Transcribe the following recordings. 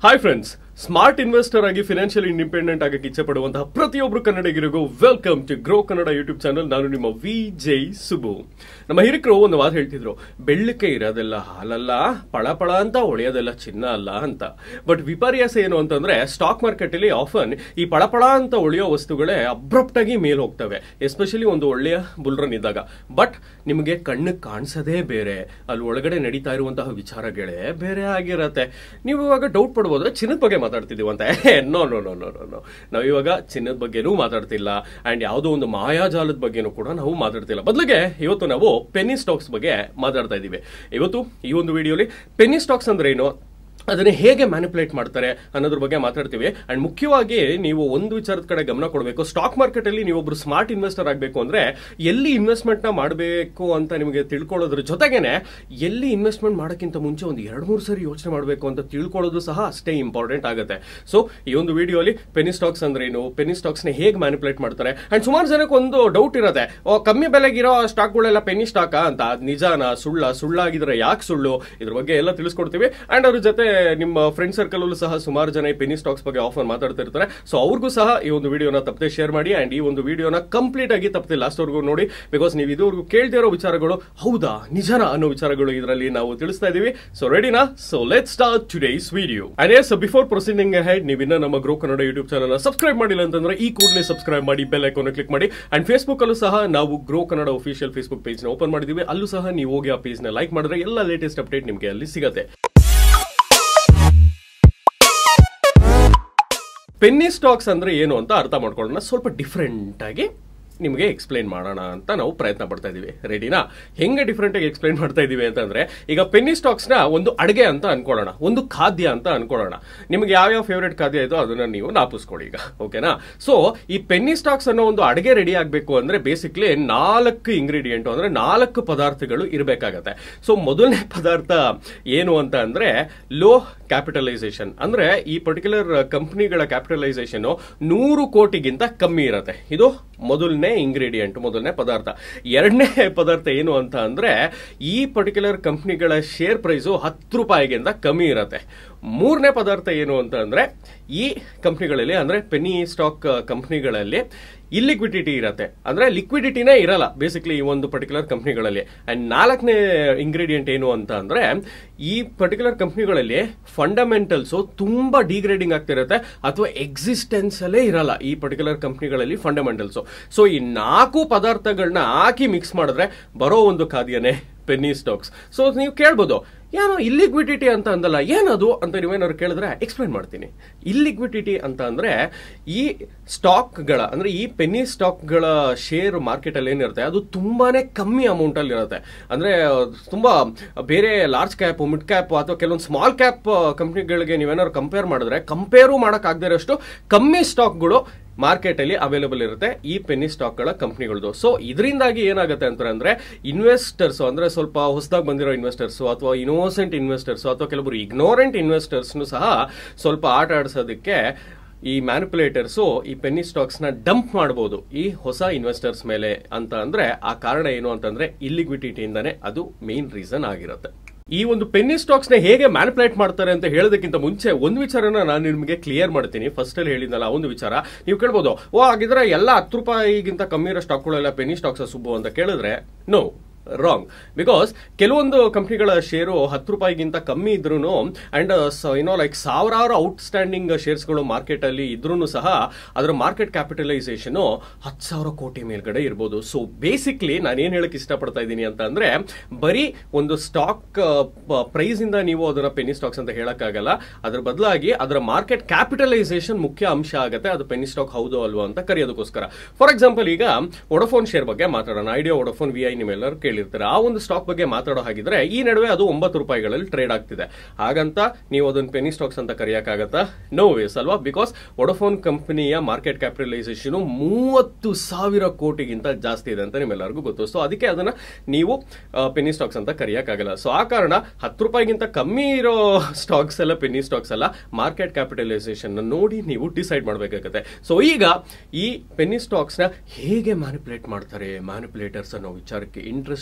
Hi friends smart investor ಆಗಿ financial independent ಆಗಕ್ಕೆ ಇಚ್ಛೆ ಪಡುವಂತಹ ಪ್ರತಿಯೊಬ್ಬರು ಕನ್ನಡಿಗರಿಗೂ welcome to grow Kannada YouTube channel ನಾನು ನಿಮ್ಮ ವಿ ಜೈ ಸುಬು ನಮ್ಮ ಹಿರಿಕರು ಒಂದು ಮಾತು ಹೇಳ್ತಿದ್ರು ಬೆಳ್ಳಕ್ಕೆ ಇರೋದೆಲ್ಲ ಹಾಲಲ್ಲ ಪಳ ಪಳ ಅಂತ ಒಳೆಯೋದೆಲ್ಲ ಚಿನ್ನ ಅಲ್ಲ ಅಂತ ಬಟ್ ವಿಪರ್ಯಾಸ ಏನು ಅಂತಂದ್ರೆ ಸ್ಟಾಕ್ ಮಾರ್ಕೆಟ್ ಅಲ್ಲಿ ಆಫನ್ ಈ ಪಳಪಳ ಅಂತ ಒಳೆಯೋ ವಸ್ತುಗಳೇ ಅಬ್ರಪ್ಟ್ ಆಗಿ ಮೇಲ್ ಹೋಗ್ತವೆ ಎಸ್ಪೆಷಲಿ ಒಂದು ಒಳ್ಳೆಯ ಬುಲ್ರನ್ ಇದ್ದಾಗ ಬಟ್ ನಿಮಗೆ ಕಣ್ಣು ಕಾಣಿಸೋದೇ ಬೇರೆ ಅಲ್ಲಿ ಒಳಗಡೆ ನಡೀತಾ ಇರುವಂತಹ ವಿಚಾರಗಳೇ ಬೇರೆ ಆಗಿರತ್ತೆ ನೀವು ಇವಾಗ ಡೌಟ್ ಪಡ್ಬೋದು ಚಿನ್ನದ ಬಗ್ಗೆ ಮಾತಾಡ್ತಿದೀವಿ ಅಂತ no no no no no ನಾವು ಇವಾಗ ಚಿನ್ನದ ಬಗ್ಗೆನೂ ಮಾತಾಡ್ತಿಲ್ಲ ಅಂಡ್ ಯಾವುದೋ ಒಂದು ಮಾಯಾಜಾಲದ ಬಗ್ಗೆನೂ ಕೂಡ ನಾವು ಮಾತಾಡ್ತಿಲ್ಲ ಬದಲಿಗೆ ಇವತ್ತು ನಾವು ಪೆನ್ನಿ ಸ್ಟಾಕ್ಸ್ ಬಗ್ಗೆ ಮಾತಾಡ್ತಾ ಇದ್ದೀವಿ ಇವತ್ತು ಈ ಒಂದು ವಿಡಿಯೋಲಿ ಪೆನ್ನಿ ಸ್ಟಾಕ್ಸ್ ಅಂದ್ರೆ ಏನು ಅದನ್ನ ಹೇಗೆ ಮ್ಯಾನಿಪುಲೇಟ್ ಮಾಡ್ತಾರೆ ಅನ್ನೋದ್ರ ಬಗ್ಗೆ ಮಾತಾಡ್ತೀವಿ ಅಂಡ್ ಮುಖ್ಯವಾಗಿ ನೀವು ಒಂದು ವಿಚಾರದ ಕಡೆ ಗಮನ ಕೊಡಬೇಕು ಸ್ಟಾಕ್ ಮಾರ್ಕೆಟ್ ಅಲ್ಲಿ ನೀವೊಬ್ರು ಸ್ಮಾರ್ಟ್ ಇನ್ವೆಸ್ಟರ್ ಆಗಬೇಕು ಅಂದ್ರೆ ಎಲ್ಲಿ ಇನ್ವೆಸ್ಟ್ಮೆಂಟ್ ನ ಮಾಡಬೇಕು ಅಂತ ನಿಮಗೆ ತಿಳ್ಕೊಳ್ಳೋದ್ರ ಜೊತೆಗೇನೆ ಎಲ್ಲಿ ಇನ್ವೆಸ್ಟ್ಮೆಂಟ್ ಮಾಡೋಕ್ಕಿಂತ ಮುಂಚೆ ಒಂದು ಎರಡು ಮೂರು ಸರಿ ಯೋಚನೆ ಮಾಡಬೇಕು ಅಂತ ತಿಳ್ಕೊಳ್ಳೋದು ಸಹ ಅಷ್ಟೇ ಇಂಪಾರ್ಟೆಂಟ್ ಆಗುತ್ತೆ ಸೊ ಈ ಒಂದು ವಿಡಿಯೋಲಿ ಪೆನಿ ಸ್ಟಾಕ್ಸ್ ಅಂದ್ರೆ ಏನು ಪೆನಿ ಸ್ಟಾಕ್ಸ್ ನ ಹೇಗೆ ಮ್ಯಾನಿಪುಲೇಟ್ ಮಾಡ್ತಾರೆ ಅಂಡ್ ಸುಮಾರು ಜನಕ್ಕೆ ಒಂದು ಡೌಟ್ ಇರುತ್ತೆ ಓ ಕಮ್ಮಿ ಬೆಲೆಗಿರೋ ಸ್ಟಾಕ್ಗಳೆಲ್ಲ ಪೆನಿ ಸ್ಟಾಕ್ ಅಂತ ಅದ್ ನಿಜಾನ ಸುಳ್ಳ ಸುಳ್ಳಾಗಿದ್ರೆ ಯಾಕೆ ಸುಳ್ಳು ಇದ್ರ ಬಗ್ಗೆ ಎಲ್ಲ ತಿಳಿಸ್ಕೊಡ್ತೀವಿ ಅಂಡ್ ಅದ್ರ ಜೊತೆ ನಿಮ್ಮ ಫ್ರೆಂಡ್ ಸರ್ಕಲ್ ಅಲ್ಲೂ ಸಹ ಸುಮಾರು ಜನ ಈ ಪೆನಿ ಸ್ಟಾಕ್ಸ್ ಬಗ್ಗೆ ಆಫರ್ ಮಾತಾಡ್ತಾ ಇರ್ತಾರೆ ಸೊ ಅವ್ರಿಗೂ ಸಹ ಈ ಒಂದು ವಿಡಿಯೋನ ತಪ್ಪದೆ ಶೇರ್ ಮಾಡಿ ಅಂಡ್ ಈ ಒಂದು ವಿಡಿಯೋನ ಕಂಪ್ಲೀಟ್ ಆಗಿ ತಪ್ಪದೆ ಲಾಸ್ಟ್ ವರ್ಗೂ ನೋಡಿ ಬಿಕಾಸ್ ನೀವು ಇದುವರೆಗೂ ಕೇಳ್ತಿರೋ ವಿಚಾರಗಳು ಹೌದಾ ನಿಜನ ಅನ್ನೋ ವಿಚಾರಗಳು ಇದರಲ್ಲಿ ನಾವು ತಿಳಿಸ್ತಾ ಇದೀವಿ ಸೊ ರೆಡಿನಾ so let start today's video and as before proceeding ahead ನೀವಿನ್ನ ನಮ್ಮ grow Kannada YouTube channel subscribe ಮಾಡಿಲ್ಲ ಅಂತಂದ್ರೆ ಈ ಕೂಡಲೇ ಸಬ್ಸ್ಕ್ರೈಬ್ ಮಾಡಿ ಬೆಲ್ ಐಕಾನ್ ಕ್ಲಿಕ್ ಮಾಡಿ ಅಂಡ್ ಫೇಸ್ಬುಕ್ ಅಲ್ಲೂ ಸಹ ನಾವು grow Kannada official Facebook page ನ ಓಪನ್ ಮಾಡಿದೀವಿ ಅಲ್ಲೂ ಸಹ ನೀವು ಹೋಗಿ ಆ ಪೇಜ್ ನ ಲೈಕ್ ಮಾಡಿದ್ರೆ ಎಲ್ಲ ಲೇಟೆಸ್ಟ್ ಅಪ್ಡೇಟ್ ನಿಮಗೆ ಅಲ್ಲಿ ಸಿಗುತ್ತೆ ಪೆನ್ನಿ ಸ್ಟಾಕ್ಸ್ ಅಂದ್ರೆ ಏನು ಅಂತ ಅರ್ಥ ಮಾಡ್ಕೊಳ್ಳೋಣ ಸ್ವಲ್ಪ ಡಿಫ್ರೆಂಟ್ ಆಗಿ ನಿಮಗೆ ಎಕ್ಸ್ಪ್ಲೈನ್ ಮಾಡೋಣ ಅಂತ ನಾವು ಪ್ರಯತ್ನ ಪಡ್ತಾ ಇದೀವಿ ರೆಡಿನಾ ಹೆಂಗೆ ಡಿಫ್ರೆಂಟ್ ಆಗಿ ಎಕ್ಸ್ಪ್ಲೈನ್ ಮಾಡ್ತಾ ಇದೀವಿ ಅಂತಂದ್ರೆ ಈಗ ಪೆನ್ನಿ ಸ್ಟಾಕ್ಸ್ ನ ಒಂದು ಅಡುಗೆ ಅಂತ ಅನ್ಕೊಳ್ಳೋಣ ಒಂದು ಖಾದ್ಯ ಅಂತ ಅನ್ಕೊಳ್ಳೋಣ ನಿಮ್ಗೆ ಯಾವ್ಯಾವ ಫೇವ್ರೇಟ್ ಖಾದ್ಯ ಇದೋ ಅದನ್ನ ನೀವು ನಾಪಿಸ್ಕೊಳ್ಳಿ ಈಗ ಓಕೆನಾ ಸೊ ಈ ಪೆನ್ನಿ ಸ್ಟಾಕ್ಸ್ ಅನ್ನೋ ಒಂದು ಅಡುಗೆ ರೆಡಿ ಆಗಬೇಕು ಅಂದ್ರೆ ಬೇಸಿಕ್ಲಿ ನಾಲ್ಕು ಇಂಗ್ರೀಡಿಯೆಂಟ್ ಅಂದ್ರೆ ನಾಲ್ಕು ಪದಾರ್ಥಗಳು ಇರಬೇಕಾಗತ್ತೆ ಸೊ ಮೊದಲನೇ ಪದಾರ್ಥ ಏನು ಅಂತ ಅಂದ್ರೆ ಲೋ ಕ್ಯಾಪಿಟಲೈಸೇಷನ್ ಅಂದ್ರೆ ಈ ಪರ್ಟಿಕ್ಯುಲರ್ ಕಂಪನಿಗಳ ಕ್ಯಾಪಿಟಲೈಸೇಷನ್ ನೂರು ಕೋಟಿಗಿಂತ ಕಮ್ಮಿ ಇರತ್ತೆ ಇದು ಮೊದಲನೇ ಇಂಗ್ರೀಡಿಯೆಂಟ್ ಮೊದಲನೇ ಪದಾರ್ಥ ಎರಡನೇ ಪದಾರ್ಥ ಏನು ಅಂತ ಅಂದ್ರೆ ಈ ಪರ್ಟಿಕ್ಯುಲರ್ ಕಂಪನಿಗಳ ಶೇರ್ ಪ್ರೈಸು ಹತ್ತು ರೂಪಾಯಿಗಿಂತ ಕಮ್ಮಿ ಇರತ್ತೆ ಮೂರನೇ ಪದಾರ್ಥ ಏನು ಅಂತ ಅಂದ್ರೆ ಈ ಕಂಪ್ನಿಗಳಲ್ಲಿ ಅಂದ್ರೆ ಪೆನಿ ಸ್ಟಾಕ್ ಕಂಪ್ನಿಗಳಲ್ಲಿ ಇಲ್ಲಿಕ್ವಿಡಿಟಿ ಇರತ್ತೆ ಅಂದ್ರೆ ಲಿಕ್ವಿಡಿಟಿನೇ ಇರಲ್ಲ ಬೇಸಿಕ್ಲಿ ಈ ಒಂದು ಪರ್ಟಿಕ್ಯುಲರ್ ಕಂಪ್ನಿಗಳಲ್ಲಿ ಅಂಡ್ ನಾಲ್ಕನೇ ಇಂಗ್ರೀಡಿಯೆಂಟ್ ಏನು ಅಂತ ಅಂದ್ರೆ ಈ ಪರ್ಟಿಕ್ಯುಲರ್ ಕಂಪ್ನಿಗಳಲ್ಲಿ ಫಂಡಮೆಂಟಲ್ಸ್ ತುಂಬಾ ಡಿಗ್ರೇಡಿಂಗ್ ಆಗ್ತಿರುತ್ತೆ ಅಥವಾ ಎಕ್ಸಿಸ್ಟೆನ್ಸ್ ಅಲ್ಲೇ ಇರಲ್ಲ ಈ ಪರ್ಟಿಕ್ಯುಲರ್ ಕಂಪ್ನಿಗಳಲ್ಲಿ ಫಂಡಮೆಂಟಲ್ಸ್ ಸೊ ಈ ನಾಲ್ಕು ಪದಾರ್ಥಗಳನ್ನ ಹಾಕಿ ಮಿಕ್ಸ್ ಮಾಡಿದ್ರೆ ಬರೋ ಒಂದು ಖಾದ್ಯನೇ ಪೆನ್ನಿ ಸ್ಟಾಕ್ಸ್ ಸೊ ನೀವು ಕೇಳ್ಬೋದು ಏನೋ ಇಲ್ಲಿಕ್ವಿಡಿಟಿ ಅಂತ ಅಂದಲ್ಲ ಏನದು ಅಂತ ನೀವೇನಾದ್ರು ಕೇಳಿದ್ರೆ ಎಕ್ಸ್ಪ್ಲೈನ್ ಮಾಡ್ತೀನಿ ಇಲ್ಲಿಕ್ವಿಡಿಟಿ ಅಂತ ಅಂದ್ರೆ ಈ ಸ್ಟಾಕ್ಗಳ ಅಂದ್ರೆ ಈ ಪೆನ್ನಿ ಸ್ಟಾಕ್ಗಳ ಶೇರ್ ಮಾರ್ಕೆಟ್ ಅಲ್ಲಿ ಏನಿರುತ್ತೆ ಅದು ತುಂಬಾನೇ ಕಮ್ಮಿ ಅಮೌಂಟ್ ಅಲ್ಲಿ ಇರುತ್ತೆ ಅಂದ್ರೆ ತುಂಬಾ ಬೇರೆ ಲಾರ್ಜ್ ಕ್ಯಾಪ್ ಮಿಡ್ ಕ್ಯಾಪ್ ಅಥವಾ ಕೆಲವೊಂದು ಸ್ಮಾಲ್ ಕ್ಯಾಪ್ ಕಂಪ್ನಿಗಳಿಗೆ ನೀವೇನಾದ್ರು ಕಂಪೇರ್ ಮಾಡಿದ್ರೆ ಕಂಪೇರು ಮಾಡಕ್ ಆಗದಿರೋಷ್ಟು ಕಮ್ಮಿ ಸ್ಟಾಕ್ಗಳು ಮಾರ್ಕೆಟ್ ಅಲ್ಲಿ ಅವೈಲೇಬಲ್ ಇರುತ್ತೆ ಈ ಪೆನ್ನಿ ಸ್ಟಾಕ್ ಗಳ ಕಂಪ್ನಿಗಳದು ಸೊ ಇದರಿಂದಾಗಿ ಏನಾಗುತ್ತೆ ಅಂತ ಅಂದ್ರೆ ಇನ್ವೆಸ್ಟರ್ಸ್ ಅಂದ್ರೆ ಸ್ವಲ್ಪ ಹೊಸದಾಗಿ ಬಂದಿರೋ ಇನ್ವೆಸ್ಟರ್ಸ್ ಅಥವಾ ಇನೋಸೆಂಟ್ ಇನ್ವೆಸ್ಟರ್ಸ್ ಅಥವಾ ಕೆಲವರು ಇಗ್ನೋರೆಂಟ್ ಇನ್ವೆಸ್ಟರ್ಸ್ ಸಹ ಸ್ವಲ್ಪ ಆಟ ಆಡಿಸೋದಕ್ಕೆ ಈ ಮ್ಯಾನಿಪುಲೇಟರ್ಸು ಈ ಪೆನ್ನಿ ಸ್ಟಾಕ್ಸ್ ನ ಡಂಪ್ ಮಾಡಬಹುದು ಈ ಹೊಸ ಇನ್ವೆಸ್ಟರ್ಸ್ ಮೇಲೆ ಅಂತ ಅಂದ್ರೆ ಆ ಕಾರಣ ಏನು ಅಂತಂದ್ರೆ ಇಲ್ಲಿಕ್ವಿಡಿಟಿಯಿಂದಾನೆ ಅದು ಮೇನ್ ರೀಸನ್ ಆಗಿರುತ್ತೆ ಈ ಒಂದು ಪೆನ್ನಿ ಸ್ಟಾಕ್ಸ್ ನ ಹೇಗೆ ಮ್ಯಾನಿಪುಲೇಟ್ ಮಾಡ್ತಾರೆ ಅಂತ ಹೇಳೋದಕ್ಕಿಂತ ಮುಂಚೆ ಒಂದು ವಿಚಾರನ ನಾನು ನಿಮಗೆ ಕ್ಲಿಯರ್ ಮಾಡ್ತೀನಿ ಫಸ್ಟ್ ಅಲ್ಲಿ ಹೇಳಿದ್ನಲ್ಲ ಒಂದು ವಿಚಾರ ನೀವು ಕೇಳ್ಬೋದು ಓ ಹಾಗಿದ್ರೆ ಎಲ್ಲ ಹತ್ತು ರೂಪಾಯಿಗಿಂತ ಕಮ್ಮಿ ಇರೋ ಸ್ಟಾಕ್ಗಳೆಲ್ಲ ಪೆನ್ನಿ ಸ್ಟಾಕ್ಸ್ ಸುಬ್ಬು ಅಂತ ಕೇಳಿದ್ರೆ ನೋ ರಾಂಗ್ ಬಿಕಾಸ್ ಕೆಲವೊಂದು ಕಂಪ್ನಿಗಳ ಶೇರು ಹತ್ತು ರೂಪಾಯಿಗಿಂತ ಕಮ್ಮಿ ಇದ್ರೂ ಅಂಡ್ ಏನೋ ಲೈಕ್ ಸಾವಿರಾರು ಔಟ್ಸ್ಟ್ಯಾಂಡಿಂಗ್ ಶೇರ್ಸ್ಗಳು ಮಾರ್ಕೆಟ್ ಅಲ್ಲಿ ಇದ್ರೂ ಸಹ ಅದರ ಮಾರ್ಕೆಟ್ ಕ್ಯಾಪಿಟಲೈಸೇಷನ್ ಹತ್ತು ಸಾವಿರ ಕೋಟಿ ಮೇಲ್ಗಡೆ ಇರ್ಬೋದು ಸೊ ಬೇಸಿಕ್ಲಿ ನಾನು ಏನ್ ಹೇಳಕ್ ಇಷ್ಟಪಡ್ತಾ ಇದ್ದೀನಿ ಅಂತ ಅಂದ್ರೆ ಬರೀ ಒಂದು ಸ್ಟಾಕ್ ಪ್ರೈಸ್ ಇಂದ ನೀವು ಅದರ ಪೆನ್ನಿ ಸ್ಟಾಕ್ಸ್ ಅಂತ ಹೇಳಕ್ಕಾಗಲ್ಲ ಅದ್ರ ಬದಲಾಗಿ ಅದರ ಮಾರ್ಕೆಟ್ ಕ್ಯಾಪಿಟಲೈಸೇಷನ್ ಮುಖ್ಯ ಅಂಶ ಆಗುತ್ತೆ ಅದು ಪೆನ್ನಿ ಸ್ಟಾಕ್ ಹೌದು ಅಲ್ವಾ ಅಂತ ಕರೆಯೋದಕ್ಕೋಸ್ಕರ ಫಾರ್ ಎಕ್ಸಾಂಪಲ್ ಈಗ ಒಡಫೋನ್ ಶೇರ್ ಬಗ್ಗೆ ಮಾತಾಡೋಣ ಐಡಿಯಾ ಒಡಫೋನ್ ವಿ ಐ ನಿಮ್ಮೆಲ್ಲರೂ ಕೇಳಿರ್ತಾರೆ ಆ ಒಂದು ಸ್ಟಾಕ್ ಬಗ್ಗೆ ಮಾತಾಡೋ ಹಾಗಿದ್ರೆ ಈ ನಡುವೆ ಅದು ಒಂಬತ್ತು ರೂಪಾಯಿಗಳಲ್ಲಿ ಟ್ರೇಡ್ ಆಗ್ತಿದೆ ಹಾಗಂತ ನೀವು ಅದನ್ನ ಪೆನಿ ಸ್ಟಾಕ್ಸ್ ಅಂತ ಕರೆಯಕ್ಕಾಗತ್ತಾ ನೋ ವೇಸ್ ಅಲ್ವಾ ಬಿಕಾಸ್ ವೊಡಫೋನ್ ಕಂಪನಿಯ ಮಾರ್ಕೆಟ್ ಕ್ಯಾಪಿಟಲೈಸೇಷನ್ ಮೂವತ್ತು ಸಾವಿರ ಕೋಟಿಗಿಂತ ಜಾಸ್ತಿ ಇದೆ ಅಂತ ನಿಮ್ಮೆಲ್ಲರಿಗೂ ಗೊತ್ತು ಸೊ ಅದಕ್ಕೆ ಅದನ್ನ ನೀವು ಪೆನಿ ಸ್ಟಾಕ್ಸ್ ಅಂತ ಕರೆಯಕ್ಕಾಗಲ್ಲ ಸೊ ಆ ಕಾರಣ ಹತ್ತು ರೂಪಾಯಿಗಿಂತ ಕಮ್ಮಿ ಇರೋ ಸ್ಟಾಕ್ಸ್ ಎಲ್ಲ ಪೆನಿ ಸ್ಟಾಕ್ಸ್ ಎಲ್ಲ ಮಾರ್ಕೆಟ್ ಕ್ಯಾಪಿಟಲೈಸೇಷನ್ ನೋಡಿ ನೀವು ಡಿಸೈಡ್ ಮಾಡಬೇಕಾಗುತ್ತೆ ಸೊ ಈಗ ಈ ಪೆನಿ ಸ್ಟಾಕ್ಸ್ ನ ಹೇಗೆ ಮ್ಯಾನಿಪುಲೇಟ್ ಮಾಡ್ತಾರೆ ಮ್ಯಾನಿಪುಲೇಟರ್ಸ್ ಅನ್ನೋ ವಿಚಾರಕ್ಕೆ ಇಂಟ್ರೆಸ್ಟ್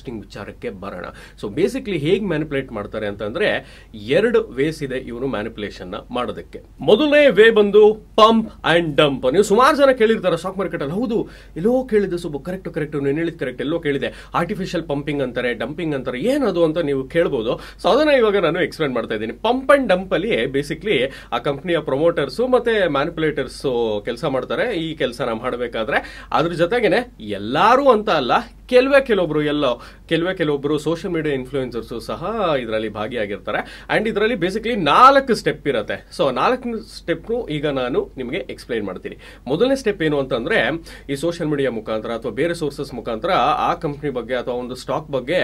ಇಂಟ್ರೆಸ್ಟಿಂಗ್ ವಿಚಾರಕ್ಕೆ ಬರೋಣ ಸೊ ಬೇಸಿಕ್ಲಿ ಹೇಗೆ ಮ್ಯಾನಿಪುಲೇಟ್ ಮಾಡ್ತಾರೆ ಅಂತಂದ್ರೆ ಎರಡು ವೇಸ್ ಇದೆ ಇವರು ಮ್ಯಾನಿಪುಲೇಷನ್ ನ ಮಾಡೋದಕ್ಕೆ ಮೊದಲನೇ ವೇ ಬಂದು ಪಂಪ್ ಅಂಡ್ ಡಂಪ್ ನೀವು ಸುಮಾರು ಜನ ಕೇಳಿರ್ತಾರೆ ಸ್ಟಾಕ್ ಮಾರ್ಕೆಟ್ ಅಲ್ಲಿ ಹೌದು ಎಲ್ಲೋ ಕೇಳಿದೆ ಸ್ವಲ್ಪ ಕರೆಕ್ಟ್ ಕರೆಕ್ಟ್ ನೀನು ಹೇಳಿದ ಕರೆಕ್ಟ್ ಎಲ್ಲೋ ಕೇಳಿದೆ ಆರ್ಟಿಫಿಷಿಯಲ್ ಪಂಪಿಂಗ್ ಅಂತಾರೆ ಡಂಪಿಂಗ್ ಅಂತಾರೆ ಏನದು ಅಂತ ನೀವು ಕೇಳ್ಬೋದು ಸೊ ಅದನ್ನ ಇವಾಗ ನಾನು ಎಕ್ಸ್ಪ್ಲೇನ್ ಮಾಡ್ತಾ ಇದ್ದೀನಿ ಪಂಪ್ ಅಂಡ್ ಡಂಪ್ ಅಲ್ಲಿ ಬೇಸಿಕ್ಲಿ ಆ ಕಂಪ್ನಿಯ ಪ್ರಮೋಟರ್ಸ್ ಮತ್ತೆ ಮ್ಯಾನಿಪುಲೇಟರ್ಸ್ ಕೆಲಸ ಮಾಡ್ತಾರೆ ಈ ಕೆಲಸನ ಮಾಡಬೇಕಾದ್ರೆ ಅದ್ರ ಜೊತೆಗೇನೆ ಎಲ್ಲಾರು ಅಂತ ಅಲ್ಲ ಕೆಲವೇ ಕೆಲವೊಬ್ರು ಎಲ್ಲೋ ಕೆಲವೇ ಕೆಲವೊಬ್ರು ಸೋಷಿಯಲ್ ಮೀಡಿಯಾ ಇನ್ಫ್ಲೂಯೆನ್ಸರ್ಸ್ ಸಹ ಇದರಲ್ಲಿ ಭಾಗಿಯಾಗಿರ್ತಾರೆ ಅಂಡ್ ಇದರಲ್ಲಿ ಬೇಸಿಕ್ಲಿ ನಾಲ್ಕು ಸ್ಟೆಪ್ ಇರುತ್ತೆ ಸೊ ನಾಲ್ಕು ಸ್ಟೆಪ್ ಈಗ ನಾನು ನಿಮಗೆ ಎಕ್ಸ್ಪ್ಲೈನ್ ಮಾಡ್ತೀನಿ ಮೊದಲನೇ ಸ್ಟೆಪ್ ಏನು ಅಂತಂದ್ರೆ ಈ ಸೋಷಿಯಲ್ ಮೀಡಿಯಾ ಮುಖಾಂತರ ಅಥವಾ ಬೇರೆ ಸೋರ್ಸಸ್ ಮುಖಾಂತರ ಆ ಕಂಪ್ನಿ ಬಗ್ಗೆ ಅಥವಾ ಒಂದು ಸ್ಟಾಕ್ ಬಗ್ಗೆ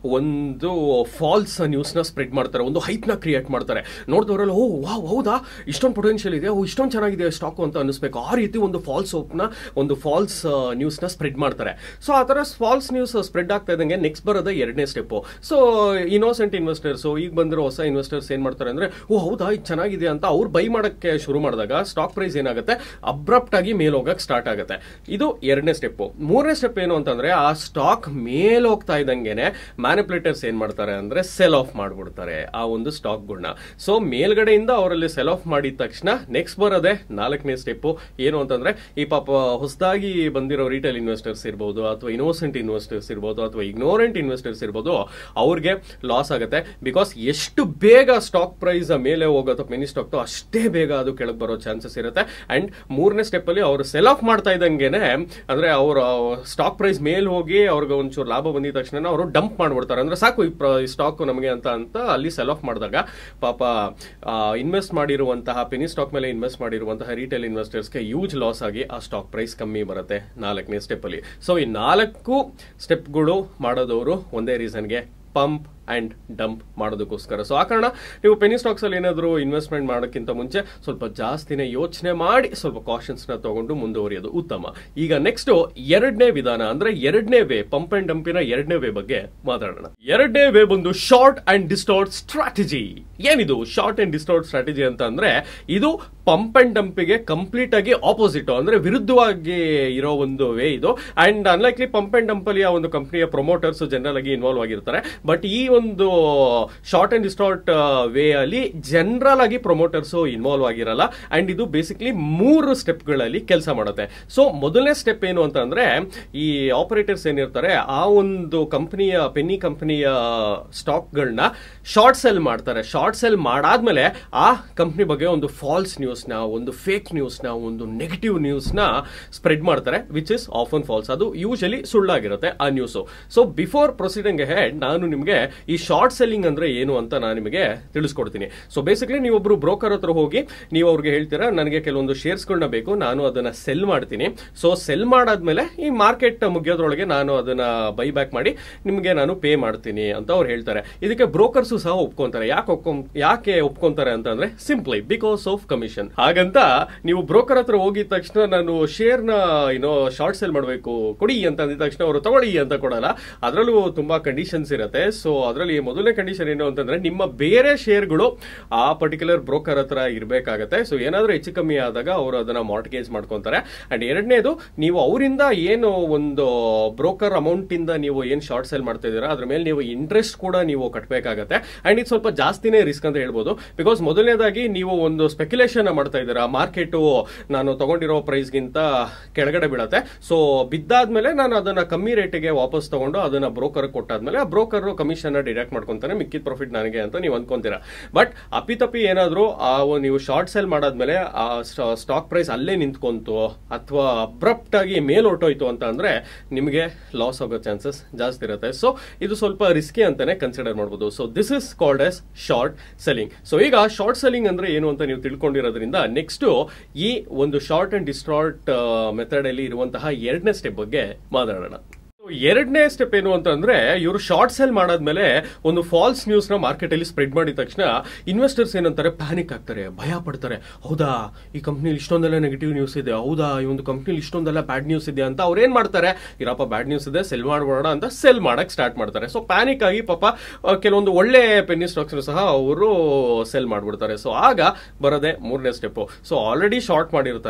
ಒಂದು ಫಾಲ್ಸ್ ನ್ಯೂಸ್ ನ ಸ್ಪ್ರೆಡ್ ಮಾಡ್ತಾರೆ ಒಂದು ಹೈಪ್ ನ ಕ್ರಿಯೇಟ್ ಮಾಡ್ತಾರೆ ನೋಡಿದವರೆಲ್ಲ ಓ ವಾವ್ ಹೌದಾ ಇಷ್ಟೊಂದು ಪೊಟೆನ್ಷಿಯಲ್ ಇದೆ ಓ ಇಷ್ಟೊಂದು ಚೆನ್ನಾಗಿದೆ ಸ್ಟಾಕ್ ಅಂತ ಅನಿಸ್ಬೇಕು ಆ ರೀತಿ ಒಂದು ಫಾಲ್ಸ್ ನ ಒಂದು ಫಾಲ್ಸ್ ನ್ಯೂಸ್ ನ ಸ್ಪ್ರೆಡ್ ಮಾಡ್ತಾರೆ ಸೊ ಆ ತರ ಫಾಲ್ಸ್ ನ್ಯೂಸ್ ಸ್ಪ್ರೆಡ್ ಆಗ್ತಾ ಇದ್ದಂಗೆ ನೆಕ್ಸ್ಟ್ ಬರೋದ ಎರಡನೇ ಸ್ಟೆಪ್ ಸೊ ಇನ್ನೋಸೆಂಟ್ ಇನ್ವೆಸ್ಟರ್ಸ್ ಈಗ ಬಂದಿರೋ ಹೊಸ ಇನ್ವೆಸ್ಟರ್ಸ್ ಏನ್ ಮಾಡ್ತಾರೆ ಅಂದ್ರೆ ಓ ಹೌದಾ ಇದು ಚೆನ್ನಾಗಿದೆ ಅಂತ ಅವ್ರು ಬೈ ಮಾಡಕ್ಕೆ ಶುರು ಮಾಡಿದಾಗ ಸ್ಟಾಕ್ ಪ್ರೈಸ್ ಏನಾಗುತ್ತೆ ಅಬ್ರಪ್ಟ್ ಆಗಿ ಮೇಲ್ ಹೋಗಕ್ ಸ್ಟಾರ್ಟ್ ಆಗುತ್ತೆ ಇದು ಎರಡನೇ ಸ್ಟೆಪ್ ಮೂರನೇ ಸ್ಟೆಪ್ ಏನು ಅಂತಂದ್ರೆ ಆ ಸ್ಟಾಕ್ ಮೇಲ್ ಹೋಗ್ತಾ ಇದ್ದಂಗೆನೆ ಮ್ಯಾನಿಪುಲೇಟರ್ಸ್ ಏನ್ ಮಾಡ್ತಾರೆ ಅಂದ್ರೆ ಸೆಲ್ ಆಫ್ ಮಾಡ್ಬಿಡ್ತಾರೆ ಆ ಒಂದು ಸ್ಟಾಕ್ ಗಳನ್ನ ಸೊ ಮೇಲ್ಗಡೆಯಿಂದ ಅವರಲ್ಲಿ ಸೆಲ್ ಆಫ್ ಮಾಡಿದ ತಕ್ಷಣ ನೆಕ್ಸ್ಟ್ ಬರೋದೆ ನಾಲ್ಕನೇ ಸ್ಟೆಪ್ ಏನು ಅಂತಂದ್ರೆ ಈ ಪಾಪ ಹೊಸದಾಗಿ ಬಂದಿರೋ ರಿಟೇಲ್ ಇನ್ವೆಸ್ಟರ್ಸ್ ಇರ್ಬೋದು ಅಥವಾ ಇನೋಸೆಂಟ್ ಇನ್ವೆಸ್ಟರ್ಸ್ ಇರ್ಬೋದು ಅಥವಾ ಇಗ್ನೋರೆಂಟ್ ಇನ್ವೆಸ್ಟರ್ಸ್ ಇರ್ಬೋದು ಅವ್ರಿಗೆ ಲಾಸ್ ಆಗುತ್ತೆ ಬಿಕಾಸ್ ಎಷ್ಟು ಬೇಗ ಸ್ಟಾಕ್ ಪ್ರೈಸ್ ಮೇಲೆ ಹೋಗುತ್ತೋ ಮಿನಿ ಸ್ಟಾಕ್ ಅಷ್ಟೇ ಬೇಗ ಅದು ಕೆಳಗೆ ಬರೋ ಚಾನ್ಸಸ್ ಇರುತ್ತೆ ಅಂಡ್ ಮೂರನೇ ಸ್ಟೆಪ್ ಅಲ್ಲಿ ಅವರು ಸೆಲ್ ಆಫ್ ಮಾಡ್ತಾ ಇದ್ದಂಗೆನೆ ಅಂದ್ರೆ ಅವರ ಸ್ಟಾಕ್ ಪ್ರೈಸ್ ಮೇಲ್ ಹೋಗಿ ಅವ್ರಿಗೆ ಒಂಚೂರು ಲಾಭ ಬಂದಿದ ತಕ್ಷಣ ಅವರು ಡಂಪ್ ಮಾಡ್ಬಿಡ್ತಾರೆ ಅಂದ್ರೆ ಸಾಕು ಈ ಸ್ಟಾಕ್ ನಮಗೆ ಅಂತ ಅಂತ ಅಲ್ಲಿ ಸೆಲ್ ಆಫ್ ಮಾಡಿದಾಗ ಪಾಪ ಇನ್ವೆಸ್ಟ್ ಮಾಡಿರುವಂತಹ ಪೆನಿ ಸ್ಟಾಕ್ ಮೇಲೆ ಇನ್ವೆಸ್ಟ್ ಮಾಡಿರುವಂತಹ ರಿಟೇಲ್ ಇನ್ವೆಸ್ಟರ್ಸ್ಗೆ ಯೂಜ್ ಲಾಸ್ ಆಗಿ ಆ ಸ್ಟಾಕ್ ಪ್ರೈಸ್ ಕಮ್ಮಿ ಬರುತ್ತೆ ನಾಲ್ಕನೇ ಸ್ಟೆಪ್ ಅಲ್ಲಿ ಸೊ ಈ ನಾಲ್ಕು ಸ್ಟೆಪ್ಗಳು ಮಾಡೋದವರು ಒಂದೇ ರೀಸನ್ಗೆ ಪಂಪ್ ಅಂಡ್ ಡಂಪ್ ಮಾಡೋದಕ್ಕೋಸ್ಕರ ಸೊ ಆ ಕಾರಣ ನೀವು ಪೆನಿ ಸ್ಟಾಕ್ಸ್ ಅಲ್ಲಿ ಏನಾದರೂ ಇನ್ವೆಸ್ಟ್ಮೆಂಟ್ ಮಾಡೋಕ್ಕಿಂತ ಮುಂಚೆ ಸ್ವಲ್ಪ ಜಾಸ್ತಿನೇ ಯೋಚನೆ ಮಾಡಿ ಸ್ವಲ್ಪ ಕಾಷನ್ಸ್ ನ ತಗೊಂಡು ಮುಂದುವರಿಯೋದು ಉತ್ತಮ ಈಗ ನೆಕ್ಸ್ಟ್ ಎರಡನೇ ವಿಧಾನ ಅಂದ್ರೆ ಎರಡನೇ ವೇ ಪಂಪ್ ಅಂಡ್ ಡಂಪಿನ ಎರಡನೇ ವೇ ಬಗ್ಗೆ ಮಾತಾಡೋಣ ಎರಡನೇ ವೇ ಬಂದು ಶಾರ್ಟ್ ಅಂಡ್ ಡಿಸ್ಟಾರ್ಟ್ ಸ್ಟ್ರಾಟಜಿ ಏನಿದು ಶಾರ್ಟ್ ಅಂಡ್ ಡಿಸ್ಟಾರ್ಟ್ ಸ್ಟ್ರಾಟಜಿ ಅಂತ ಅಂದ್ರೆ ಇದು ಪಂಪ್ ಅಂಡ್ ಡಂಪಿಗೆ ಕಂಪ್ಲೀಟ್ ಆಗಿ ಆಪೋಸಿಟ್ ಅಂದ್ರೆ ವಿರುದ್ಧವಾಗಿ ಇರೋ ಒಂದು ವೇ ಇದು and unlikely pump and dump ಅಲ್ಲಿ ಆ ಒಂದು ಕಂಪನಿಯ ಪ್ರಮೋಟರ್ಸ್ ಜನರಲ್ ಆಗಿ ಇನ್ವಾಲ್ವ್ ಆಗಿರ್ತಾರೆ ಬಟ್ ಈ ಒಂದು ಶಾರ್ಟ್ ಅಂಡ್ ಡಿಸ್ಟಾರ್ಟ್ ವೇ ಅಲ್ಲಿ ಜನರಲ್ ಆಗಿ ಪ್ರಮೋಟರ್ಸ್ ಇನ್ವಾಲ್ವ್ ಆಗಿರಲ್ಲ ಅಂಡ್ ಇದು ಬೇಸಿಕ್ಲಿ ಮೂರು ಸ್ಟೆಪ್ ಗಳಲ್ಲಿ ಕೆಲಸ ಮಾಡುತ್ತೆ ಸೊ ಮೊದಲನೇ ಸ್ಟೆಪ್ ಏನು ಅಂತ ಅಂದ್ರೆ ಈ ಆಪರೇಟರ್ಸ್ ಏನಿರ್ತಾರೆ ಆ ಒಂದು ಕಂಪನಿಯ ಪೆನ್ನಿ ಕಂಪನಿಯ ಸ್ಟಾಕ್ಗಳನ್ನ ಶಾರ್ಟ್ ಸೆಲ್ ಮಾಡ್ತಾರೆ ಶಾರ್ಟ್ ಸೆಲ್ ಮಾಡಾದ್ಮೇಲೆ ಆ ಕಂಪನಿ ಬಗ್ಗೆ ಒಂದು ಫಾಲ್ಸ್ ನ್ಯೂಸ್ ನ ಒಂದು ಫೇಕ್ ನ್ಯೂಸ್ ನ ಒಂದು ನೆಗೆಟಿವ್ ನ್ಯೂಸ್ ನ ಸ್ಪ್ರೆಡ್ ಮಾಡ್ತಾರೆ ವಿಚ್ ಇಸ್ ಆಫನ್ ಫಾಲ್ಸ್ ಅದು ಯೂಶಲಿ ಸುಳ್ಳಾಗಿರುತ್ತೆ ಆ news so before proceeding ahead ನಾನು ನಿಮಗೆ ಈ ಶಾರ್ಟ್ ಸೆಲ್ಲಿಂಗ್ ಅಂದ್ರೆ ಏನು ಅಂತ ನಾನು ನಿಮಗೆ ತಿಳಿಸ್ಕೊಡ್ತೀನಿ ಸೊ ಬೇಸಿಕ್ಲಿ ನೀವೊಬ್ರು ಬ್ರೋಕರ್ ಹತ್ರ ಹೋಗಿ ನೀವು ಅವ್ರಿಗೆ ಹೇಳ್ತೀರಾ ನನಗೆ ಕೆಲವೊಂದು ಶೇರ್ಸ್ಗಳನ್ನ ಬೇಕು ನಾನು ಅದನ್ನ ಸೆಲ್ ಮಾಡ್ತೀನಿ ಸೊ ಸೆಲ್ ಮಾಡಾದ್ಮೇಲೆ ಈ ಮಾರ್ಕೆಟ್ ಮುಗಿಯೋದ್ರೊಳಗೆ ನಾನು ಅದನ್ನ ಬೈ ಬ್ಯಾಕ್ ಮಾಡಿ ನಿಮಗೆ ನಾನು ಪೇ ಮಾಡ್ತೀನಿ ಅಂತ ಅವ್ರು ಹೇಳ್ತಾರೆ ಇದಕ್ಕೆ ಬ್ರೋಕರ್ಸ್ ಸಹ ಒಪ್ಕೊಂತಾರೆ ಯಾಕೆ ಒಪ್ಕೊಂಡ್ ಯಾಕೆ ಒಪ್ಕೊಂತಾರೆ ಅಂತಂದ್ರೆ ಸಿಂಪ್ಲಿ ಬಿಕಾಸ್ ಆಫ್ ಕಮಿಷನ್ ಹಾಗಂತ ನೀವು ಬ್ರೋಕರ್ ಹತ್ರ ಹೋಗಿದ ತಕ್ಷಣ ನಾನು ಶೇರ್ ನ ಏನೋ ಶಾರ್ಟ್ ಸೆಲ್ ಮಾಡಬೇಕು ಕೊಡಿ ಅಂತ ಅಂದಿದ ತಕ್ಷಣ ಅವರು ತಗೊಳ್ಳಿ ಅಂತ ಕೊಡಲ್ಲ ಅದರಲ್ಲೂ ತುಂಬಾ ಕಂಡೀಷನ್ಸ್ ಇರುತ್ತೆ ಸೊ ಅದರಲ್ಲಿ ಮೊದಲನೇ ಕಂಡೀಷನ್ ಏನು ಅಂತಂದ್ರೆ ನಿಮ್ಮ ಬೇರೆ ಶೇರ್ಗಳು ಆ ಪರ್ಟಿಕ್ಯುಲರ್ ಬ್ರೋಕರ್ ಹತ್ರ ಇರಬೇಕಾಗತ್ತೆ ಸೊ ಏನಾದ್ರೂ ಹೆಚ್ಚು ಕಮ್ಮಿ ಆದಾಗ ಅವರು ಅದನ್ನ ಮಾರ್ಟ್ಗೇಜ್ ಮಾಡ್ಕೊಂತಾರೆ ಅಂಡ್ ಎರಡನೇದು ನೀವು ಅವರಿಂದ ಏನು ಒಂದು ಬ್ರೋಕರ್ ಅಮೌಂಟ್ ಇಂದ ನೀವು ಏನ್ ಶಾರ್ಟ್ ಸೆಲ್ ಮಾಡ್ತಾ ಇದೀರಾ ಅದ್ರ ಮೇಲೆ ನೀವು ಇಂಟ್ರೆಸ್ಟ್ ಕೂಡ ನೀವು ಕಟ್ಟಬೇಕಾಗತ್ತೆ ಅಂಡ್ ಇದು ಸ್ವಲ್ಪ ಜಾಸ್ತಿನೇ ರಿಸ್ಕ್ ಅಂತ ಹೇಳ್ಬೋದು ಬಿಕಾಸ್ ಮೊದಲನೇದಾಗಿ ನೀವು ಒಂದು ಸ್ಪೆಕ್ಯುಲೇಷನ್ ಮಾಡ್ತಾ ಇದ್ದೀರಾ ಮಾರ್ಕೆಟ್ ನಾನು ತಗೊಂಡಿರೋ ಪ್ರೈಸ್ಗಿಂತ ಕೆಳಗಡೆ ಬೀಳತ್ತೆ ಸೊ ಬಿದ್ದಾದ್ಮೇಲೆ ನಾನು ಅದನ್ನ ಕಮ್ಮಿ ರೇಟಿಗೆ ವಾಪಸ್ ತಗೊಂಡು ಅದನ್ನ ಬ್ರೋಕರ್ ಕೊಟ್ಟಾದ್ಮೇಲೆ ಆ ಬ್ರೋಕರ್ ಕಮಿಷನ್ ಡಿಡಕ್ಟ್ ಮಾಡ್ಕೊಂತಾನೆ ಮಿಕ್ಕಿದ ಪ್ರಾಫಿಟ್ ನನಗೆ ಅಂತ ನೀವು ಅನ್ಕೊಂತೀರಾ ಬಟ್ ಅಪ್ಪಿತಪ್ಪಿ ಏನಾದ್ರು ಆ ಒಂದು ನೀವು ಶಾರ್ಟ್ ಸೆಲ್ ಮಾಡಾದ್ಮೇಲೆ ಆ ಸ್ಟಾಕ್ ಪ್ರೈಸ್ ಅಲ್ಲೇ ನಿಂತ್ಕೊಂತು ಅಥವಾ ಅಬ್ರಪ್ಟ್ ಆಗಿ ಮೇಲ್ ಹೊರಟೋಯ್ತು ಅಂತ ಅಂದ್ರೆ ನಿಮಗೆ ಲಾಸ್ ಆಗೋ ಚಾನ್ಸಸ್ ಜಾಸ್ತಿ ಇರುತ್ತೆ ಸೊ ಇದು ಸ್ವಲ್ಪ ರಿಸ್ಕಿ ಅಂತಾನೆ ಕನ್ಸಿಡರ್ ಮಾಡಬಹುದು so this is called as short selling so ಈಗ ಶಾರ್ಟ್ ಸೆಲ್ಲಿಂಗ್ ಅಂದ್ರೆ ಏನು ಅಂತ ನೀವು ತಿಳ್ಕೊಂಡಿರೋದ್ರಿಂದ ನೆಕ್ಸ್ಟ್ ಈ ಒಂದು ಶಾರ್ಟ್ ಅಂಡ್ ಡಿಸ್ಟಾರ್ಟ್ ಮೆಥಡ್ ಅಲ್ಲಿ ಇರುವಂತಹ ಎರಡನೇ ಸ್ಟೆಪ್ ಬಗ್ಗೆ ಮಾತಾಡೋಣ ಎರಡನೇ ಸ್ಟೆಪ್ ಏನು ಅಂತ ಅಂದ್ರೆ ಇವರು ಶಾರ್ಟ್ ಸೆಲ್ ಮಾಡಾದ್ಮೇಲೆ ಒಂದು ಫಾಲ್ಸ್ ನ್ಯೂಸ್ ನ ಮಾರ್ಕೆಟ್ ಅಲ್ಲಿ ಸ್ಪ್ರೆಡ್ ಮಾಡಿದ ತಕ್ಷಣ ಇನ್ವೆಸ್ಟರ್ಸ್ ಏನಂತಾರೆ ಪ್ಯಾನಿಕ್ ಆಗ್ತಾರೆ ಭಯ ಪಡ್ತಾರೆ ಹೌದಾ ಈ ಕಂಪ್ನಿಲಿ ಇಷ್ಟೊಂದೆಲ್ಲ ನೆಗೆಟಿವ್ ನ್ಯೂಸ್ ಇದೆ ಹೌದಾ ಈ ಒಂದು ಕಂಪ್ನಿಲಿ ಇಷ್ಟೊಂದೆಲ್ಲ ಬ್ಯಾಡ್ ನ್ಯೂಸ್ ಇದೆ ಅಂತ ಅವ್ರು ಏನ್ ಮಾಡ್ತಾರೆ ಇರಪ್ಪ ಬ್ಯಾಡ್ ನ್ಯೂಸ್ ಇದೆ ಸೆಲ್ ಮಾಡ್ಬೋಣ ಅಂತ ಸೆಲ್ ಮಾಡಕ್ ಸ್ಟಾರ್ಟ್ ಮಾಡ್ತಾರೆ ಸೊ ಪ್ಯಾನಿಕ್ ಆಗಿ ಪಾಪ ಆ, ಕೆಲವೊಂದು ಒಳ್ಳೆ ಪೆನ್ನಿ ಸ್ಟಾಕ್ಸ್ ಸಹ ಅವರು ಸೆಲ್ ಮಾಡ್ಬಿಡ್ತಾರೆ ಸೊ ಆಗ ಬರೋದೇ ಮೂರನೇ ಸ್ಟೆಪ್ ಸೊ ಆಲ್ರೆಡಿ ಶಾರ್ಟ್ ಮಾಡಿರ್ತಾರೆ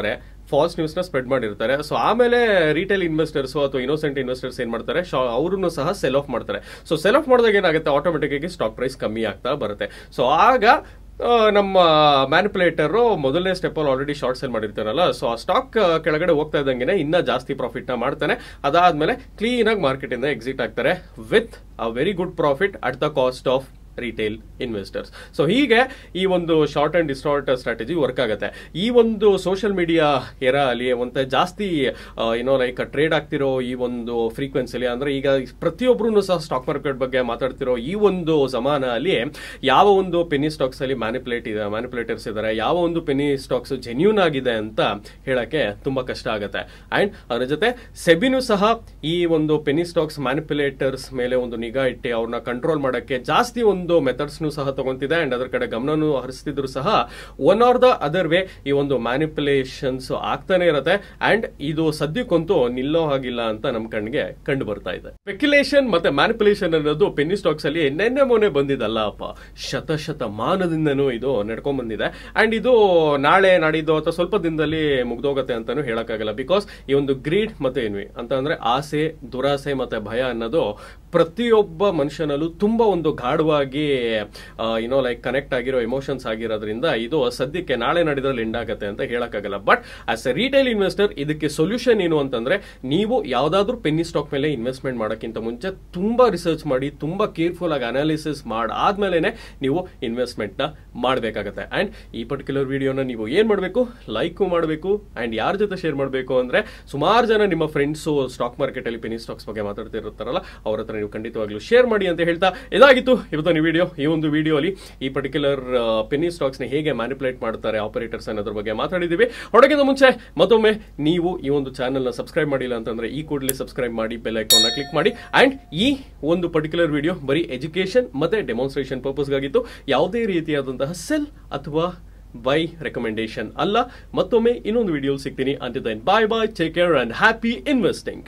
ಫಾಲ್ಸ್ ನ್ಯೂಸ್ ನ ಸ್ಪ್ರೆಡ್ ಮಾಡಿರ್ತಾರೆ ಸೊ ಆಮೇಲೆ ರಿಟೇಲ್ ಇನ್ವೆಸ್ಟರ್ಸ್ ಅಥವಾ ಇನ್ನೋಸೆಂಟ್ ಇನ್ವೆಸ್ಟರ್ಸ್ ಏನ್ ಮಾಡ್ತಾರೆ ಅವ್ರನ್ನು ಸಹ ಸೆಲ್ ಆಫ್ ಮಾಡ್ತಾರೆ ಸೊ ಸೆಲ್ ಆಫ್ ಮಾಡಿದಾಗ ಏನಾಗುತ್ತೆ ಆಟೋಮೆಟಿಕ್ ಆಗಿ ಸ್ಟಾಕ್ ಪ್ರೈಸ್ ಕಮ್ಮಿ ಆಗ್ತಾ ಬರುತ್ತೆ ಸೊ ಆಗ ಆ, ನಮ್ಮ ಮ್ಯಾನಿಪುಲೇಟರ್ ಮೊದಲನೇ ಸ್ಟೆಪ್ ಅಲ್ಲಿ ಆಲ್ರೆಡಿ ಶಾರ್ಟ್ ಸೇಲ್ ಮಾಡಿರ್ತಾರಲ್ಲ ಸೊ ಆ ಸ್ಟಾಕ್ ಕೆಳಗಡೆ ಹೋಗ್ತಾ ಇದ್ದಂಗೆ ಇನ್ನ ಜಾಸ್ತಿ ಪ್ರಾಫಿಟ್ ನ ಮಾಡ್ತಾನೆ ಅದಾದ್ಮೇಲೆ ಕ್ಲೀನ್ ಆಗಿ ಮಾರ್ಕೆಟ್ ಇಂದ ಎಕ್ಸಿಟ್ ಆಗ್ತಾರೆ with a very good profit at the cost of retail investors so ಹೀಗೆ ಈ ಒಂದು short and distort strategy work ಆಗುತ್ತೆ ಈ ಒಂದು ಸೋಷಿಯಲ್ ಮೀಡಿಯಾ ಎರ ಅಲ್ಲಿ ಒಂದು ಜಾಸ್ತಿ ಏನೋ ಲೈಕ್ ಟ್ರೇಡ್ ಆಗ್ತಿರೋ ಈ ಒಂದು ಫ್ರೀಕ್ವೆನ್ಸಿಲಿ ಅಂದ್ರೆ ಈಗ ಪ್ರತಿಯೊಬ್ಬರು ಸಹ ಸ್ಟಾಕ್ ಮಾರ್ಕೆಟ್ ಬಗ್ಗೆ ಮಾತಾಡ್ತಿರೋ ಈ ಒಂದು ಜಮಾನ ಅಲ್ಲಿ ಯಾವ ಒಂದು ಪೆನಿ ಸ್ಟಾಕ್ಸ್ ಅಲ್ಲಿ ಮ್ಯಾನಿಪುಲೇಟ್ ಇದೆ ಮ್ಯಾನಿಪುಲೇಟರ್ಸ್ ಇದ್ದಾರೆ ಯಾವ ಒಂದು ಪೆನಿ ಸ್ಟಾಕ್ಸ್ ಜೆನ್ಯೂನ್ ಆಗಿದೆ ಅಂತ ಹೇಳಕ್ಕೆ ತುಂಬಾ ಕಷ್ಟ ಆಗುತ್ತೆ ಅಂಡ್ ಅದರ ಜೊತೆ ಸೆಬಿನೂ ಸಹ ಈ ಒಂದು ಪೆನಿ ಸ್ಟಾಕ್ಸ್ ಮ್ಯಾನಿಪುಲೇಟರ್ಸ್ ಮೇಲೆ ಒಂದು ನಿಗಾ ಇಟ್ಟು ಅವ್ರನ್ನ ಕಂಟ್ರೋಲ್ ಮಾಡಕ್ಕೆ ಜಾಸ್ತಿ ಒಂದು ಮೆಥಡ್ಸ್ ಸಹ ತಗೊಂತಿದೆ ಅಂಡ್ ಅದರ ಕಡೆ ಗಮನನೂ ಹರಿಸ್ತಿದ್ರು ಸಹ one or the other way ಈ ಒಂದು ಮ್ಯಾನಿಪುಲೇಷನ್ಸ್ ಆಗ್ತಾನೆ ಇರುತ್ತೆ ಅಂಡ್ ಇದು ಸದ್ಯಕ್ಕಂತೂ ನಿಲ್ಲೋ ಹಾಗಿಲ್ಲ ಅಂತ ನಮ್ ಕಣ್ಣಿಗೆ ಕಂಡು ಬರ್ತಾ ಇದೆ ಸ್ಪೆಕ್ಯುಲೇಷನ್ ಮತ್ತೆ ಮ್ಯಾನಿಪುಲೇಷನ್ ಅನ್ನೋದು ಪೆನ್ನಿ ಸ್ಟಾಕ್ಸ್ ಅಲ್ಲಿ ನೆನ್ನೆ ಮೊನ್ನೆ ಬಂದಿದ್ದಲ್ಲ ಅಪ್ಪ ಶತಶತಮಾನದಿಂದನೂ ಇದು ನಡ್ಕೊಂಡ್ ಬಂದಿದೆ ಅಂಡ್ ಇದು ನಾಳೆ ನಾಡಿದ್ದು ಅಥವಾ ಸ್ವಲ್ಪ ದಿನದಲ್ಲಿ ಮುಗ್ದೋಗತ್ತೆ ಅಂತಾನು ಹೇಳಕ್ಕಾಗಲ್ಲ ಬಿಕಾಸ್ ಈ ಒಂದು ಗ್ರೀಡ್ ಮತ್ತೆ ಏನ್ವಿ ಅಂತ ಅಂದ್ರೆ ಆಸೆ ದುರಾಸೆ ಮತ್ತೆ ಭಯ ಅನ್ನೋದು ಪ್ರತಿಯೊಬ್ಬ ಮನುಷ್ಯನಲ್ಲೂ ತುಂಬಾ ಒಂದು ಗಾಢವಾಗಿ ಏನೋ ಲೈಕ್ ಕನೆಕ್ಟ್ ಆಗಿರೋ ಎಮೋಷನ್ಸ್ ಆಗಿರೋದ್ರಿಂದ ಇದು ಸದ್ಯಕ್ಕೆ ನಾಳೆ ನಡೆದ್ರಲ್ಲಿ ಎಂಡ್ ಆಗತ್ತೆ ಅಂತ ಹೇಳಕ್ಕಾಗಲ್ಲ but as a retail investor ಇದಕ್ಕೆ ಸೊಲ್ಯೂಷನ್ ಏನು ಅಂತಂದ್ರೆ ನೀವು ಯಾವ್ದಾದ್ರು ಪೆನ್ನಿ ಸ್ಟಾಕ್ ಮೇಲೆ ಇನ್ವೆಸ್ಟ್ಮೆಂಟ್ ಮಾಡೋಕ್ಕಿಂತ ಮುಂಚೆ ತುಂಬಾ ರಿಸರ್ಚ್ ಮಾಡಿ ತುಂಬಾ ಕೇರ್ಫುಲ್ ಆಗಿ ಅನಾಲಿಸಿಸ್ ಮಾಡಾದ್ಮೇಲೆ ನೀವು ಇನ್ವೆಸ್ಟ್ಮೆಂಟ್ ನ ಮಾಡಬೇಕಾಗತ್ತೆ ಅಂಡ್ ಈ ಪರ್ಟಿಕ್ಯುಲರ್ ವಿಡಿಯೋನ ನೀವು ಏನ್ ಮಾಡಬೇಕು ಲೈಕ್ ಮಾಡಬೇಕು ಅಂಡ್ ಯಾರ ಜೊತೆ ಶೇರ್ ಮಾಡಬೇಕು ಅಂದ್ರೆ ಸುಮಾರು ಜನ ನಿಮ್ಮ ಫ್ರೆಂಡ್ಸ್ ಸ್ಟಾಕ್ ಮಾರ್ಕೆಟ್ ಅಲ್ಲಿ ಪೆನಿ ಸ್ಟಾಕ್ಸ್ ಬಗ್ಗೆ ಮಾತಾಡ್ತಿರ್ತಾರಲ್ಲ ಅವ್ರ ಹತ್ರ ನೀವು ಖಂಡಿತವಾಗ್ಲೂ ಶೇರ್ ಮಾಡಿ ಅಂತ ಹೇಳ್ತಾ ಇದಾಗಿತ್ತು ಇವತ್ತಿನ ವಿಡಿಯೋ ಈ ಒಂದು ವಿಡಿಯೋ ಅಲ್ಲಿ ಈ ಪರ್ಟಿಕ್ಯುಲರ್ ಪೆನಿ ಸ್ಟಾಕ್ಸ್ ನ ಹೇಗೆ ಮ್ಯಾನಿಪುಲೇಟ್ ಮಾಡ್ತಾರೆ ಆಪರೇಟರ್ಸ್ ಅನ್ನೋದ್ರ ಬಗ್ಗೆ ಮಾತಾಡಿದೀವಿ ಹೊರಗಿಂತ ಮುಂಚೆ ಮತ್ತೊಮ್ಮೆ ನೀವು ಈ ಒಂದು ಚಾನೆಲ್ ನ ಸಬ್ಸ್ಕ್ರೈಬ್ ಮಾಡಿಲ್ಲ ಅಂತಂದ್ರೆ ಈ ಕೂಡಲೇ ಸಬ್ಸ್ಕ್ರೈಬ್ ಮಾಡಿ ಬೆಲ್ ಐಕಾನ್ ನ ಕ್ಲಿಕ್ ಮಾಡಿ ಅಂಡ್ ಈ ಒಂದು ಪರ್ಟಿಕ್ಯುಲರ್ ವಿಡಿಯೋ ಬರೀ ಎಜುಕೇಶನ್ ಮತ್ತೆ ಡೆಮಾನ್ಸ್ಟ್ರೇಷನ್ ಪರ್ಪಸ್ಗಾಗಿತ್ತು ಯಾವುದೇ ರೀತಿಯಾದಂತಹ ಸೆಲ್ ಅಥವಾ ಬೈ ರೆಕಮೆಂಡೇಶನ್ ಅಲ್ಲ ಮತ್ತೊಮ್ಮೆ ಇನ್ನೊಂದು ವಿಡಿಯೋ ಸಿಗ್ತೀನಿ until then bye bye take care and happy investing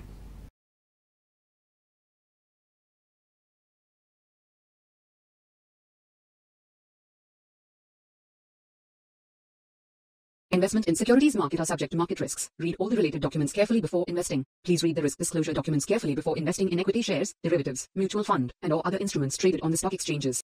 Investment in securities market are subject to market risks. Read all the related documents carefully before investing. Please read the risk disclosure documents carefully before investing in equity shares, derivatives, mutual fund, and or other instruments traded on the stock exchanges.